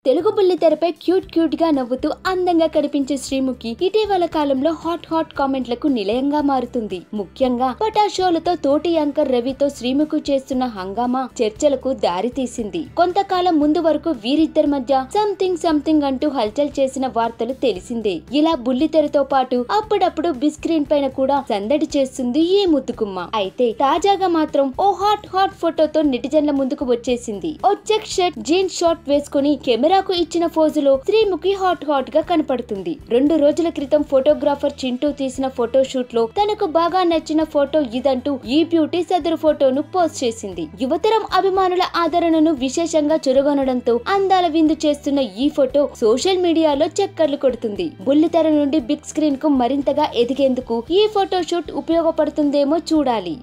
తెలుగు బుల్లి తెరపై cute cute గా నవ్వుతూ అందంగా కనిపించే శ్రీముఖి ఇటీవల కాలంలో హాట్ హాట్ కామెంట్లకు నిలయంగా మారుతుంది ముఖ్యంగా పటా షోలతో తోటి యాంకర్ రవితో శ్రీముఖి చేస్తున్న హంగామా చర్చలకు దారి తీసింది కొంతకాలం ముందు వరకు వీరిద్దరి మధ్య సంథింగ్ సంథింగ్ అంటూ హల్చల్ చేసిన వార్తలు తెలిసిందే ఇలా బుల్లి తెరతో పాటు అప్పుడప్పుడు బిగ్ స్క్రీన్ పైన కూడా సందడి చేస్తుంది ఈ ముద్దుగుమ్మ అయితే తాజాగా మాత్రం ఓ హాట్ హాట్ ఫోటోతో నెటిజన్ల ముందుకు వచ్చేసింది ఓ చెక్ షర్ట్ జీన్స్ షార్ట్ వేసుకుని కెమెరాకు ఇచ్చిన ఫోజులో శ్రీముఖి హాట్ హాట్ గా కనపడుతుంది రెండు రోజుల క్రితం ఫోటోగ్రాఫర్ చింటూ తీసిన ఫోటో షూట్ లో తనకు బాగా నచ్చిన ఫోటో ఇదంటూ ఈ బ్యూటీ సదరు ఫోటోను పోస్ట్ చేసింది యువతరం అభిమానుల ఆదరణను విశేషంగా చురగొనడంతో అందాల విందు చేస్తున్న ఈ ఫోటో సోషల్ మీడియాలో చక్కర్లు కొడుతుంది బుల్లితెర నుండి బిగ్ స్క్రీన్ కు మరింతగా ఎదిగేందుకు ఈ ఫోటో షూట్ ఉపయోగపడుతుందేమో చూడాలి